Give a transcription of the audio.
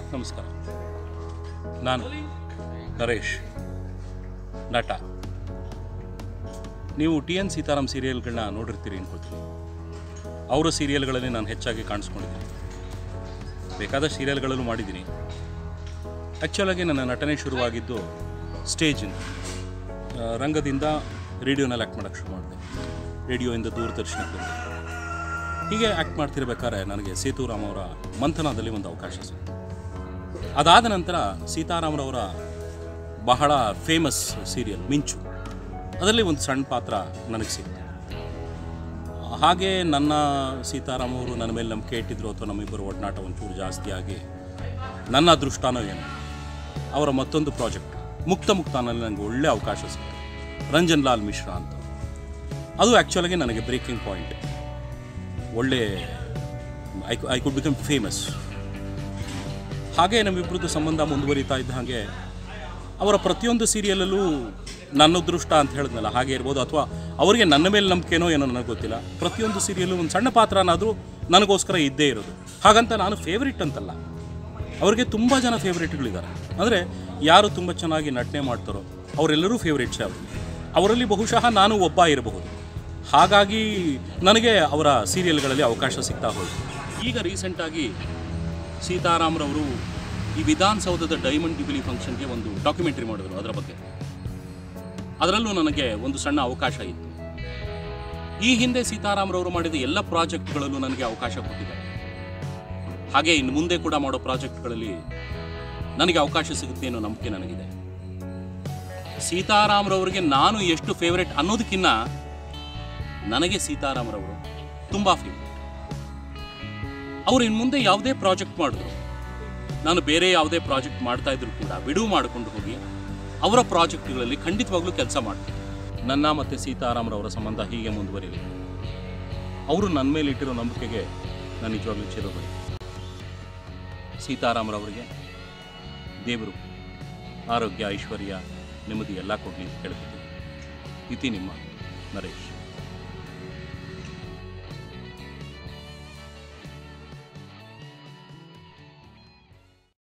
ನಮಸ್ಕಾರ ನಾನು ನರೇಶ್ ನಟ ನೀವು ಟಿ ಎನ್ ಸೀತಾರಾಮ್ ಸೀರಿಯಲ್ಗಳನ್ನ ನೋಡಿರ್ತೀರಿ ಅನ್ಕೊಳ್ತೀನಿ ಅವರ ಸೀರಿಯಲ್ಗಳಲ್ಲಿ ನಾನು ಹೆಚ್ಚಾಗಿ ಕಾಣಿಸ್ಕೊಂಡಿದ್ದೀನಿ ಬೇಕಾದ ಸೀರಿಯಲ್ಗಳಲ್ಲೂ ಮಾಡಿದ್ದೀನಿ ಆ್ಯಕ್ಚುಲಾಗಿ ನನ್ನ ನಟನೆ ಶುರುವಾಗಿದ್ದು ಸ್ಟೇಜಿಂದ ಆ, ರಂಗದಿಂದ ರೇಡಿಯೋನಲ್ಲಿ ಆ್ಯಕ್ಟ್ ಮಾಡೋಕ್ಕೆ ಶುರು ಮಾಡಿದೆ ರೇಡಿಯೋಯಿಂದ ದೂರದರ್ಶನಕ್ಕೆ ಬಂದೆ ಹೀಗೆ ಆ್ಯಕ್ಟ್ ಮಾಡ್ತಿರ್ಬೇಕಾದ್ರೆ ನನಗೆ ಸೇತುರಾಮ್ ಅವರ ಮಂಥನದಲ್ಲಿ ಒಂದು ಅವಕಾಶ ಸಿಕ್ತು ಅದಾದ ನಂತರ ಸೀತಾರಾಮರವರ ಬಹಳ ಫೇಮಸ್ ಸೀರಿಯಲ್ ಮಿಂಚು ಅದರಲ್ಲಿ ಒಂದು ಸಣ್ಣ ಪಾತ್ರ ನನಗೆ ಸಿಕ್ತು ಹಾಗೆ ನನ್ನ ಸೀತಾರಾಮ್ ಅವರು ನನ್ನ ಮೇಲೆ ನಂಬಿಕೆ ಇಟ್ಟಿದ್ರು ಅಥವಾ ನಮ್ಮಿಬ್ಬರು ಒಡನಾಟ ಒಂಚೂರು ಜಾಸ್ತಿ ಆಗಿ ನನ್ನ ಅದೃಷ್ಟನೋ ಏನು ಅವರ ಮತ್ತೊಂದು ಪ್ರಾಜೆಕ್ಟ್ ಮುಕ್ತ ಮುಕ್ತಾನಲ್ಲಿ ನನಗೆ ಒಳ್ಳೆ ಅವಕಾಶ ಸಿಕ್ತು ರಂಜನ್ ಲಾಲ್ ಮಿಶ್ರಾ ಅಂತ ಅದು ಆ್ಯಕ್ಚುಲಾಗಿ ನನಗೆ ಬ್ರೇಕಿಂಗ್ ಪಾಯಿಂಟ್ ಒಳ್ಳೆ I I could become famous ಹಾಗೆ ನಮ್ಮಿಬ್ಬರದ್ದು ಸಂಬಂಧ ಮುಂದುವರಿತಾ ಇದ್ದ ಹಾಗೆ ಅವರ ಪ್ರತಿಯೊಂದು ಸೀರಿಯಲಲ್ಲೂ ನನ್ನ ಅದೃಷ್ಟ ಅಂತ ಹೇಳಿದ್ನಲ್ಲ ಹಾಗೆ ಇರ್ಬೋದು ಅಥವಾ ಅವರಿಗೆ ನನ್ನ ಮೇಲೆ ನಂಬಿಕೆನೋ ಏನೋ ನನಗೆ ಗೊತ್ತಿಲ್ಲ ಪ್ರತಿಯೊಂದು ಸೀರಿಯಲ್ಲು ಒಂದು ಸಣ್ಣ ಪಾತ್ರನಾದರೂ ನನಗೋಸ್ಕರ ಇದ್ದೇ ಇರೋದು ಹಾಗಂತ ನಾನು ಫೇವ್ರಿಟ್ ಅಂತಲ್ಲ ಅವರಿಗೆ ತುಂಬ ಜನ ಫೇವ್ರೇಟ್ಗಳಿದ್ದಾರೆ ಅಂದರೆ ಯಾರು ತುಂಬ ಚೆನ್ನಾಗಿ ನಟನೆ ಮಾಡ್ತಾರೋ ಅವರೆಲ್ಲರೂ ಫೇವ್ರೇಟ್ಸೇ ಅವರು ಅವರಲ್ಲಿ ಬಹುಶಃ ನಾನು ಒಬ್ಬ ಇರಬಹುದು ಹಾಗಾಗಿ ನನಗೆ ಅವರ ಸೀರಿಯಲ್ಗಳಲ್ಲಿ ಅವಕಾಶ ಸಿಗ್ತಾ ಹೋಯಿತು ಈಗ ರೀಸೆಂಟಾಗಿ ಸೀತಾರಾಮ್ರವರು ಈ ವಿಧಾನಸೌಧದ ಡೈಮಂಡ್ ಡಿಬಿಲಿ ಫಂಕ್ಷನ್ಗೆ ಒಂದು ಡಾಕ್ಯುಮೆಂಟ್ರಿ ಮಾಡಿದ್ರು ಅದರ ಬಗ್ಗೆ ಅದರಲ್ಲೂ ನನಗೆ ಒಂದು ಸಣ್ಣ ಅವಕಾಶ ಇತ್ತು ಈ ಹಿಂದೆ ಸೀತಾರಾಮ್ರವರು ಮಾಡಿದ ಎಲ್ಲ ಪ್ರಾಜೆಕ್ಟ್ಗಳಲ್ಲೂ ನನಗೆ ಅವಕಾಶ ಕೊಟ್ಟಿದ್ದಾರೆ ಹಾಗೆ ಇನ್ನು ಮುಂದೆ ಕೂಡ ಮಾಡೋ ಪ್ರಾಜೆಕ್ಟ್ಗಳಲ್ಲಿ ನನಗೆ ಅವಕಾಶ ಸಿಗುತ್ತೆ ಅನ್ನೋ ನಂಬಿಕೆ ನನಗಿದೆ ಸೀತಾರಾಮ್ರವರಿಗೆ ನಾನು ಎಷ್ಟು ಫೇವರೇಟ್ ಅನ್ನೋದಕ್ಕಿಂತ ನನಗೆ ಸೀತಾರಾಮ್ರವರು ತುಂಬ ಫೇವರೇಟ್ ಅವರು ಇನ್ನು ಮುಂದೆ ಯಾವುದೇ ಪ್ರಾಜೆಕ್ಟ್ ಮಾಡಿದ್ರು ನಾನು ಬೇರೆ ಯಾವುದೇ ಪ್ರಾಜೆಕ್ಟ್ ಮಾಡ್ತಾ ಇದ್ರು ಕೂಡ ಬಿಡುವು ಮಾಡಿಕೊಂಡು ಹೋಗಿ ಅವರ ಪ್ರಾಜೆಕ್ಟ್ಗಳಲ್ಲಿ ಖಂಡಿತವಾಗ್ಲೂ ಕೆಲಸ ಮಾಡ್ತೀನಿ ನನ್ನ ಮತ್ತು ಸೀತಾರಾಮ್ರವರ ಸಂಬಂಧ ಹೀಗೆ ಮುಂದುವರಿಲಿ ಅವರು ನನ್ನ ಮೇಲೆ ಇಟ್ಟಿರೋ ನಂಬಿಕೆಗೆ ನಾನು ನಿಜವಾಗ್ಲೂ ಚಿರಬಳಿ ಸೀತಾರಾಮ್ರವರಿಗೆ ದೇವರು ಆರೋಗ್ಯ ಐಶ್ವರ್ಯ ನೆಮ್ಮದಿ ಎಲ್ಲ ಕೊಡಲಿ ಅಂತ ಕೇಳ್ಕೊತೀನಿ ಇತಿ ನಿಮ್ಮ ನರೇಶ್